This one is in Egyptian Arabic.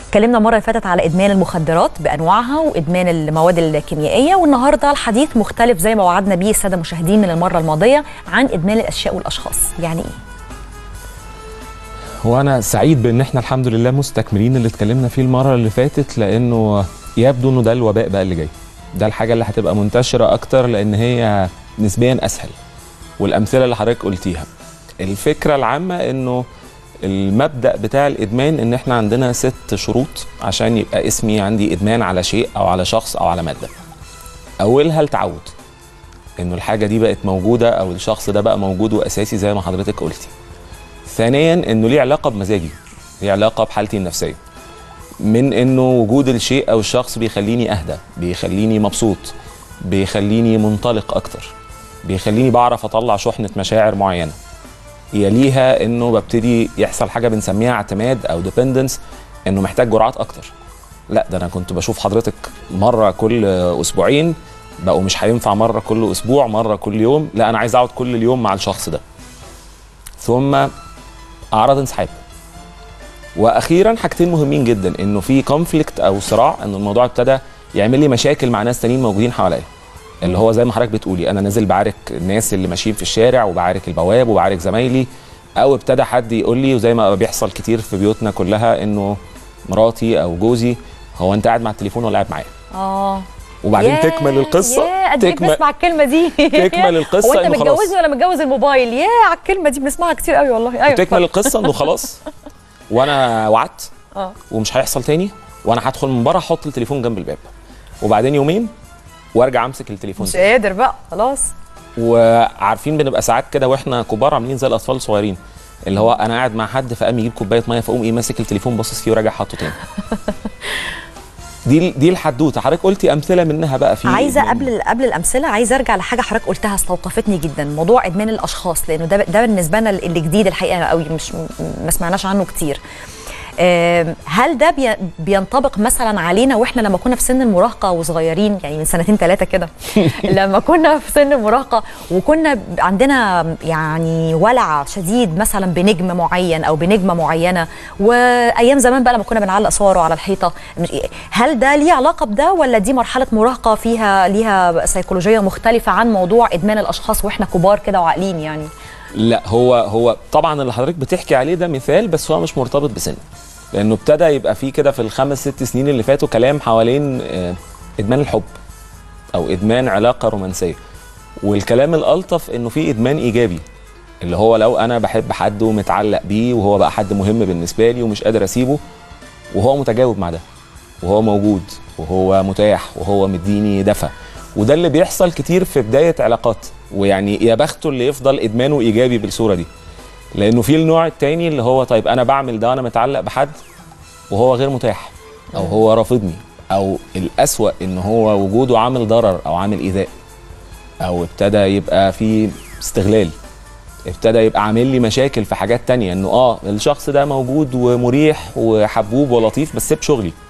اتكلمنا المره اللي فاتت على ادمان المخدرات بانواعها وادمان المواد الكيميائيه والنهارده الحديث مختلف زي ما وعدنا بيه الساده المشاهدين من المره الماضيه عن ادمان الاشياء والاشخاص يعني ايه هو انا سعيد بان احنا الحمد لله مستكملين اللي اتكلمنا فيه المره اللي فاتت لانه يبدو انه ده الوباء بقى اللي جاي ده الحاجه اللي هتبقى منتشره اكتر لان هي نسبيا اسهل والامثله اللي حضرتك قلتيها الفكره العامه انه المبدا بتاع الادمان ان احنا عندنا ست شروط عشان يبقى اسمي عندي ادمان على شيء او على شخص او على ماده اولها التعود انه الحاجه دي بقت موجوده او الشخص ده بقى موجود واساسي زي ما حضرتك قلتي ثانيا انه ليه علاقه بمزاجي ليه علاقه بحالتي النفسيه من انه وجود الشيء او الشخص بيخليني اهدى بيخليني مبسوط بيخليني منطلق اكتر بيخليني بعرف اطلع شحنه مشاعر معينه يليها انه ببتدي يحصل حاجه بنسميها اعتماد او ديبندنس انه محتاج جرعات اكتر لا ده انا كنت بشوف حضرتك مره كل اسبوعين بقوا مش هينفع مره كل اسبوع مره كل يوم لا انا عايز اقعد كل اليوم مع الشخص ده ثم اعراض انسحاب واخيرا حاجتين مهمين جدا انه في كونفليكت او صراع ان الموضوع ابتدى يعمل لي مشاكل مع ناس تانيين موجودين حواليا اللي هو زي ما حضرتك بتقولي انا نازل بعارك الناس اللي ماشيين في الشارع وبعارك البواب وبعارك زمايلي او ابتدى حد يقول لي وزي ما بيحصل كتير في بيوتنا كلها انه مراتي او جوزي هو انت قاعد مع التليفون ولا قاعد معايا اه وبعدين ياه، تكمل القصه ياه قد ايه تكمل بنسمع الكلمه دي تكمل القصة هو انت إنه خلاص. متجوزني ولا متجوز الموبايل ياه على الكلمه دي بنسمعها كتير قوي والله ايوه تكمل القصه انه خلاص وانا وعدت اه ومش هيحصل تاني وانا هدخل من بره احط التليفون جنب الباب وبعدين يومين وارجع امسك التليفون مش تاني. قادر بقى خلاص وعارفين بنبقى ساعات كده واحنا كبار عاملين زي الاطفال الصغيرين اللي هو انا قاعد مع حد فقام يجيب كوبايه ميه فاقوم ايه ماسك التليفون باصص فيه وراجع حاطه تاني دي دي الحدوته حضرتك قلتي امثله منها بقى في عايزه قبل قبل الامثله عايزه ارجع لحاجه حضرتك قلتها استوقفتني جدا موضوع ادمان الاشخاص لانه ده ده بالنسبه لنا اللي جديد الحقيقه قوي مش ما سمعناش عنه كتير آم، هل ده بي- بينطبق مثلا علينا واحنا لما كنا في سن المراهقه وصغيرين يعني من سنتين ثلاثه كده لما كنا في سن المراهقه وكنا عندنا يعني ولع شديد مثلا بنجم معين او بنجمه معينه وايام زمان بقى لما كنا بنعلق صوره على الحيطه مش- هل ده ليه علاقه بده ولا دي مرحله مراهقه فيها ليها سيكولوجيه مختلفه عن موضوع ادمان الاشخاص واحنا كبار كده وعاقلين يعني لا هو هو طبعا اللي حضرتك بتحكي عليه ده مثال بس هو مش مرتبط بسن لانه ابتدى يبقى فيه كده في الخمس ست سنين اللي فاتوا كلام حوالين آه، ادمان الحب او ادمان علاقه رومانسيه والكلام الالطف انه في ادمان ايجابي اللي هو لو انا بحب حد ومتعلق بيه وهو بقى حد مهم بالنسبه لي ومش قادر اسيبه وهو متجاوب مع ده وهو موجود وهو متاح وهو مديني دفى وده اللي بيحصل كتير في بدايه علاقات ويعني يا بخته اللي يفضل ادمانه ايجابي بالصوره دي لانه في النوع التاني اللي هو طيب انا بعمل ده وانا متعلق بحد وهو غير متاح او هو رافضني او الاسوا ان هو وجوده عامل ضرر او عامل ايذاء او ابتدى يبقى في استغلال ابتدى يبقى عامل لي مشاكل في حاجات تانية انه اه الشخص ده موجود ومريح وحبوب ولطيف بس سيب شغلي